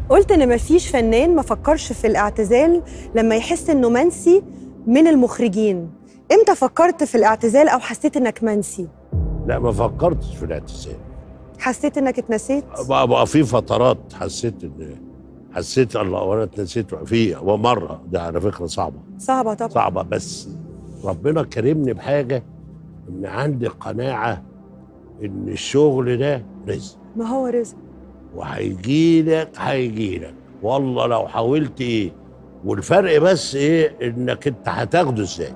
قلت ان مفيش فنان ما فكرش في الاعتزال لما يحس انه منسي من المخرجين امتى فكرت في الاعتزال او حسيت انك منسي لا ما فكرتش في الاعتزال حسيت انك اتنسيت بقى, بقى في فترات حسيت ان حسيت الله وانا اتنسيت في ومره ده على فكره صعبه صعبه طبعا صعبه بس ربنا كرمني بحاجه ان عندي قناعه ان الشغل ده رزق ما هو رزق وهيجي لك هيجي لك والله لو حاولت ايه والفرق بس ايه انك انت هتاخده ازاي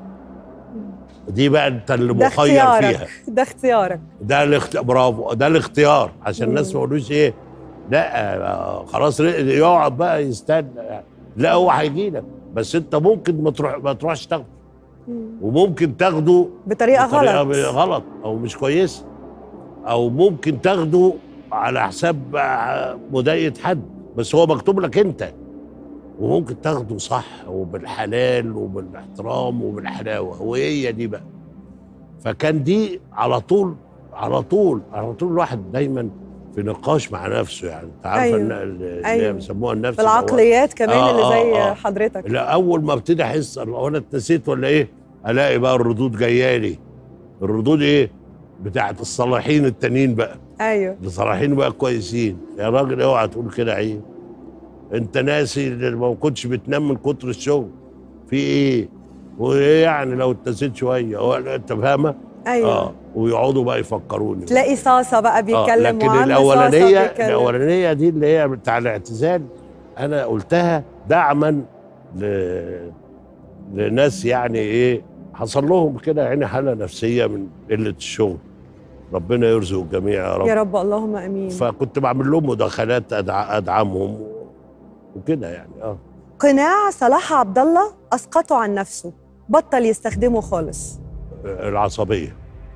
دي بقى انت اللي ده مخير فيها اختيارك ده اختيارك ده الاخت... برافو ده الاختيار عشان الناس مم. ما يقولوش ايه لا آه، خلاص ر- يقعد بقى يستنى لا هو هيجي لك بس انت ممكن ما تروح ما تروحش تاخده مم. وممكن تاخده بطريقه بطريقة غلط غلط او مش كويسه او ممكن تاخده على حساب آه، مضايقه حد بس هو مكتوب لك انت وممكن تاخده صح وبالحلال وبالاحترام وبالحلاوه وهي دي بقى فكان دي على طول على طول على طول الواحد دايما في نقاش مع نفسه يعني انت عارفه أيوه. أيوه. اللي أيوه. هي بيسموها النفس في العقليات كمان آه، اللي زي آه، آه. حضرتك لا اول ما ابتدي احس الله انا اتنسيت ولا ايه الاقي بقى الردود جايه لي الردود ايه بتاعت الصالحين التانيين بقى ايوه الصالحين بقى كويسين يا راجل اوعى تقول كده عيب انت ناسي اللي ما كنتش بتنام من كتر الشغل في ايه وايه يعني لو اتنسيت شويه هو انت فاهمه ايوه اه ويقعدوا بقى يفكروني تلاقي صاصه بقى آه بيتكلم لكن وعم صاصة الاولانيه بيتكلم. الاولانيه دي اللي هي بتاع الاعتزال انا قلتها دعما ل... لناس يعني ايه حصل لهم كده يعني حاله نفسيه من قله الشغل ربنا يرزق الجميع يا رب, يا رب اللهم امين فكنت بعمل لهم مداخلات أدع... ادعمهم و... وكده يعني اه قناع صلاح عبد الله اسقطه عن نفسه بطل يستخدمه خالص العصبيه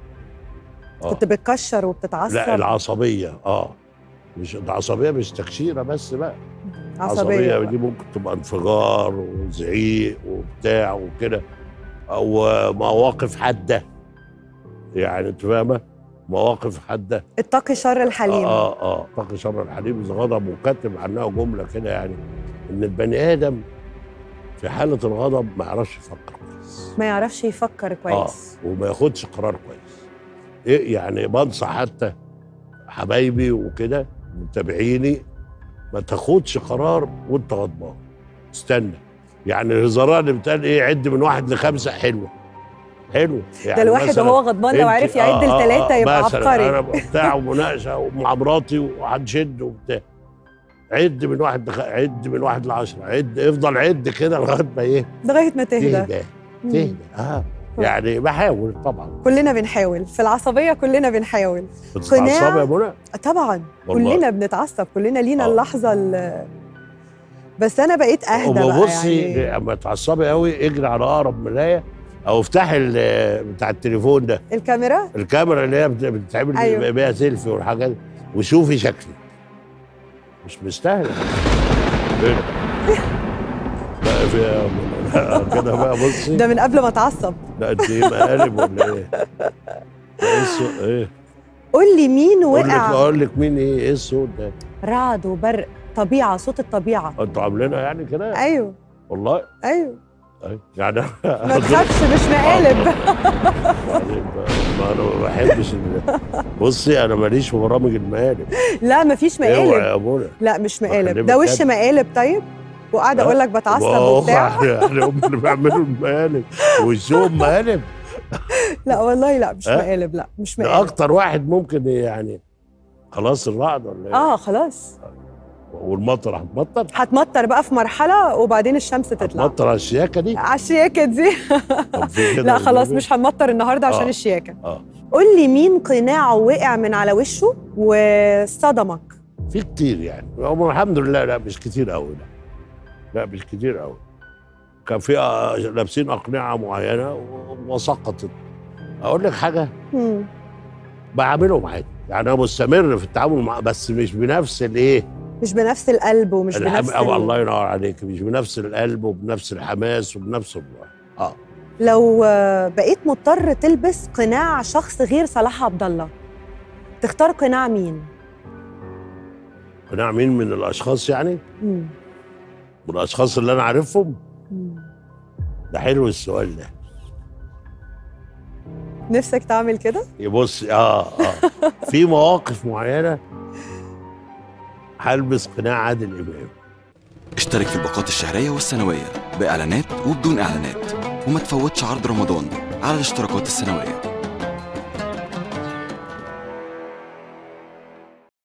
آه. كنت بتكشر وبتتعصب لا العصبيه اه مش العصبيه مش تكشيره بس بقى عصبيه عصبيه بقى. دي ممكن تبقى انفجار وزعيق وبتاع وكده او مواقف حاده يعني انت فاهمه مواقف حاده اتقي شر الحليم اه اه اتقي شر الحليم اذا غضب وكاتب عنها جمله كده يعني ان البني ادم في حاله الغضب ما يعرفش يفكر كويس ما يعرفش يفكر كويس اه وما ياخدش قرار كويس إيه يعني بنصح حتى حبايبي وكده متابعيني ما تاخدش قرار وانت غضبان استنى يعني الهزارات اللي بتقال ايه عد من واحد لخمسه حلوه حلوه يعني ده الواحد مثلاً وهو غضبان لو انت- عرف يعد آه، آه، لثلاثه آه، يبقى مثلاً انا عبقري بتاع ومناقشه ومع مراتي وهنشد وبتاع عد من واحد لخ... عد من واحد لعشرة عد افضل عد كده لغايه ما ايه لغايه ما تهدى تهدى مم. تهدى اه يعني بحاول طبعا كلنا بنحاول في العصبيه كلنا بنحاول بتتعصبي يا منى طبعا والله. كلنا بنتعصب كلنا لينا آه. اللحظه ال- بس انا بقيت اهدى وما بقى بصي يعني اما تعصبي قوي اجري على اقرب مرايه او افتحي ال- بتاع التليفون ده الكاميرا الكاميرا اللي هي بت- بتتعمل أيوة. بيها سيلفي والحاجات دي وشوفي شكلي مش مستاهل إيه؟ بقى في لا، كده بقى بصي ده من قبل ما اتعصب لا انت ايه مقالب ولا ايه؟ ايه الصوت ايه؟ قول لي مين اقول لك وقع اقول لك مين ايه ايه الصوت ده؟ رعد وبرق طبيعه صوت الطبيعه انتوا عاملينها يعني كده؟ ايوه والله ايوه أيوة. يعني ما تخافش مش مقالب يعني ما انا ما بحبش ال- بصي انا ماليش في برامج المقالب لا مفيش اوعى مقالب يا منى لا مش مقالب بكلمك ده وش جد. مقالب طيب وقاعده لا. اقول لك بتعصب ما هو وبتاع يعني هم اللي بيعملوا المقالب وشهم مقالب لا والله لا مش ها؟ مقالب لا مش ده مقالب اكتر واحد ممكن يعني خلاص الرعد ولا ايه؟ اه خلاص والمطر هتمطر هتمطر بقى في مرحله وبعدين الشمس تطلع هتمطر على الشياكه دي على الشياكه دي طب في كده لا خلاص والنبي؟ مش هنمطر النهارده عشان آه. الشياكه اه قول لي مين قناعه وقع من على وشه وصدمك في كتير يعني هم الحمد لله لا مش كتير قوي لا لا مش كتير قوي كان في آه، لابسين اقنعه معينه و- وسقطت اقول لك حاجه مم. بعملهم عادي يعني انا مستمر في التعامل مع بس مش بنفس الايه مش بنفس القلب ومش الحم... بنفس أو ال... الله ينور عليك مش بنفس القلب وبنفس الحماس وبنفس ال... اه لو آه، بقيت مضطر تلبس قناع شخص غير صلاح عبد الله تختار قناع مين قناع مين من الاشخاص يعني مم. من الاشخاص اللي انا عارفهم مم. ده حلو السؤال ده نفسك تعمل كده يبص اه اه في مواقف معينه هلبس قناع عادل امام اشترك في الباقات الشهرية والسنوية بإعلانات وبدون إعلانات وما تفوتش عرض رمضان على الاشتراكات السنوية